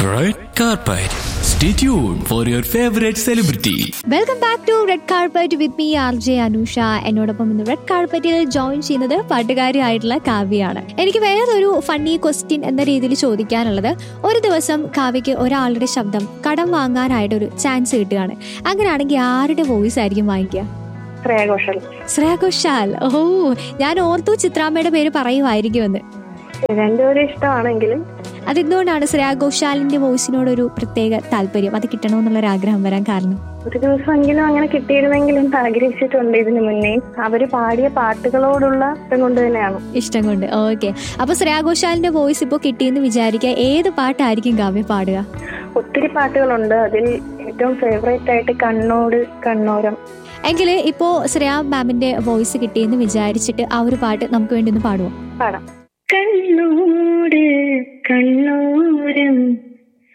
Red carpet. Stay tuned for your favorite celebrity. Welcome back to red carpet with me R J Anusha എന്നോടൊപ്പം ഇന്ന് red കാർപ്പറ്റിൽ join ചെയ്യുന്നത് പാട്ടുകാരിയായിട്ടുള്ള കാവ്യയാണ് എനിക്ക് വേറൊരു funny question എന്ന രീതിയിൽ ചോദിക്കാനുള്ളത് ഒരു ദിവസം കാവ്യക്ക് ഒരാളുടെ ശബ്ദം കടം വാങ്ങാനായിട്ട് ഒരു ചാൻസ് കിട്ടുകയാണ് അങ്ങനെയാണെങ്കിൽ ആരുടെ വോയിസ് ആയിരിക്കും വാങ്ങിക്കുക ശ്രേയ ഘോഷൽ ശ്രേയ ഘോഷാൽ ഓ ഞാൻ ഓർത്തു ചിത്രാമ്മയുടെ പേര് പറയുമായിരിക്കുമെന്ന് രണ്ടുപേരും ഇഷ്ടമാണെങ്കിലും അതെന്തുകൊണ്ടാണ് ശ്രേയ ഘോഷാലിന്റെ വോയിസിനോട് ഒരു പ്രത്യേക താല്പര്യം അത് കിട്ടണമെന്നുള്ളൊരു ആഗ്രഹം വരാൻ കാരണം ഒരു ദിവസമെങ്കിലും അങ്ങനെ കിട്ടിയിരുന്നെങ്കിലും എന്ന് ആഗ്രഹിച്ചിട്ടുണ്ട് ഇതിനു മുന്നേ അവര് പാടിയ പാട്ടുകളോടുള്ള ഇഷ്ടം കൊണ്ട് തന്നെയാണ് ഇഷ്ടം കൊണ്ട് ഓക്കെ അപ്പൊ ശ്രേയ ഘോഷാലിന്റെ വോയിസ് ഇപ്പോൾ കിട്ടിയെന്ന് വിചാരിക്കുക ഏത് പാട്ടായിരിക്കും കാവ്യ പാടുക ഒത്തിരി പാട്ടുകളുണ്ട് അതിൽ ഏറ്റവും ഫേവറേറ്റ് ആയിട്ട് കണ്ണോട് കണ്ണോരം എങ്കിൽ ഇപ്പോ ശ്രേയ മാമിന്റെ വോയിസ് കിട്ടിയെന്ന് വിചാരിച്ചിട്ട് ആ ഒരു പാട്ട് നമുക്ക് വേണ്ടി ഒന്ന് പാടുമോ പാടാം കണ്ണോട് കണ്ണോരം